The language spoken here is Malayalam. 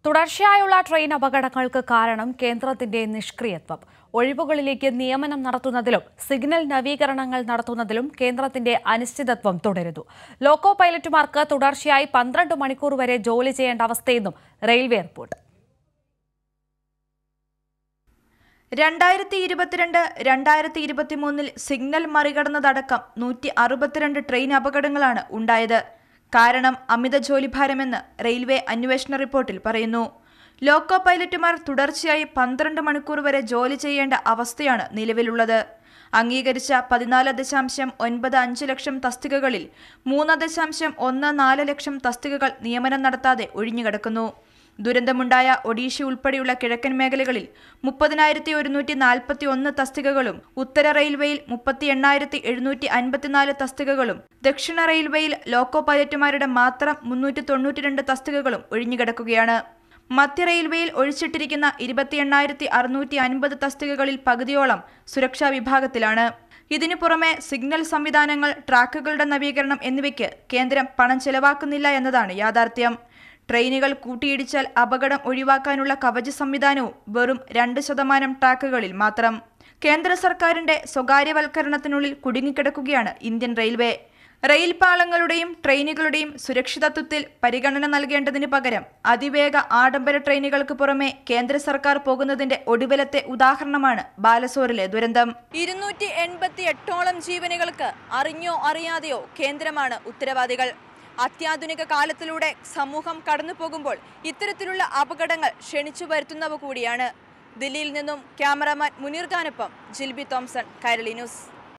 തുടർച്ചയായുള്ള ട്രെയിൻ അപകടങ്ങൾക്ക് കാരണം കേന്ദ്രത്തിന്റെ നിഷ്ക്രിയത്വം ഒഴിവുകളിലേക്ക് നിയമനം നടത്തുന്നതിലും സിഗ്നൽ നവീകരണങ്ങൾ നടത്തുന്നതിലും കേന്ദ്രത്തിന്റെ അനിശ്ചിതത്വം തുടരുന്നു ലോക്കോ പൈലറ്റുമാർക്ക് തുടർച്ചയായി പന്ത്രണ്ട് മണിക്കൂർ വരെ ജോലി ചെയ്യേണ്ട അവസ്ഥയെന്നും റെയിൽവേ റിപ്പോർട്ട് രണ്ടായിരത്തി ഇരുപത്തിരണ്ട് രണ്ടായിരത്തി ഇരുപത്തിമൂന്നിൽ സിഗ്നൽ മറികടന്നതടക്കം നൂറ്റി അറുപത്തിരണ്ട് ട്രെയിൻ അപകടങ്ങളാണ് ഉണ്ടായത് കാരണം അമിത ജോലിഭാരമെന്ന് റെയിൽവേ അന്വേഷണ റിപ്പോർട്ടിൽ പറയുന്നു ലോക്കോ പൈലറ്റുമാർ തുടർച്ചയായി പന്ത്രണ്ട് മണിക്കൂർ വരെ ജോലി ചെയ്യേണ്ട അവസ്ഥയാണ് നിലവിലുള്ളത് അംഗീകരിച്ച പതിനാല് ദശാംശം ഒൻപത് അഞ്ച് ലക്ഷം തസ്തികകളിൽ മൂന്ന് ദശാംശം ഒന്ന് നാല് ലക്ഷം തസ്തികകൾ നിയമനം നടത്താതെ ഒഴിഞ്ഞുകിടക്കുന്നു ദുരന്തമുണ്ടായ ഒഡീഷ ഉൾപ്പെടെയുള്ള കിഴക്കൻ മേഖലകളിൽ മുപ്പതിനായിരത്തി ഒരുന്നൂറ്റി നാൽപ്പത്തി ഒന്ന് തസ്തികകളും ഉത്തര റെയിൽവേയിൽ മുപ്പത്തി എണ്ണായിരത്തി എഴുന്നൂറ്റി അൻപത്തിനാല് തസ്തികകളും ദക്ഷിണ റെയിൽവേയിൽ ലോക്കോ പൈലറ്റുമാരുടെ മാത്രം മുന്നൂറ്റി തൊണ്ണൂറ്റിരണ്ട് തസ്തികകളും ഒഴിഞ്ഞുകിടക്കുകയാണ് മധ്യ റെയിൽവേയിൽ ഒഴിച്ചിട്ടിരിക്കുന്ന ഇരുപത്തി എണ്ണായിരത്തി അറുന്നൂറ്റി അൻപത് തസ്തികകളിൽ പകുതിയോളം സുരക്ഷാ വിഭാഗത്തിലാണ് ഇതിനു പുറമെ സിഗ്നൽ സംവിധാനങ്ങൾ ട്രാക്കുകളുടെ നവീകരണം എന്നിവയ്ക്ക് കേന്ദ്രം പണം ചെലവാക്കുന്നില്ല എന്നതാണ് യാഥാർത്ഥ്യം ട്രെയിനുകൾ കൂട്ടിയിടിച്ചാൽ അപകടം ഒഴിവാക്കാനുള്ള കവച സംവിധാനവും വെറും രണ്ട് ശതമാനം ട്രാക്കുകളിൽ മാത്രം കേന്ദ്ര സർക്കാരിന്റെ സ്വകാര്യവൽക്കരണത്തിനുള്ളിൽ കുടുങ്ങിക്കിടക്കുകയാണ് ഇന്ത്യൻ റെയിൽവേ റെയിൽ പാളങ്ങളുടെയും ട്രെയിനുകളുടെയും സുരക്ഷിതത്വത്തിൽ പരിഗണന നൽകേണ്ടതിന് പകരം അതിവേഗ ആഡംബര ട്രെയിനുകൾക്ക് പുറമെ കേന്ദ്ര സർക്കാർ പോകുന്നതിന്റെ ഒടുവിലത്തെ ഉദാഹരണമാണ് ബാലസോറിലെ ദുരന്തം ഇരുന്നൂറ്റി എൺപത്തി എട്ടോളം ജീവനുകൾക്ക് അറിഞ്ഞോ അറിയാതെയോ കേന്ദ്രമാണ് ഉത്തരവാദികൾ അത്യാധുനിക കാലത്തിലൂടെ സമൂഹം കടന്നു പോകുമ്പോൾ ഇത്തരത്തിലുള്ള അപകടങ്ങൾ ക്ഷണിച്ചു വരുത്തുന്നവ കൂടിയാണ് ദില്ലിയിൽ നിന്നും ക്യാമറാമാൻ മുനീർ ഖാനൊപ്പം ജിൽബി തോംസൺ കൈരളി ന്യൂസ്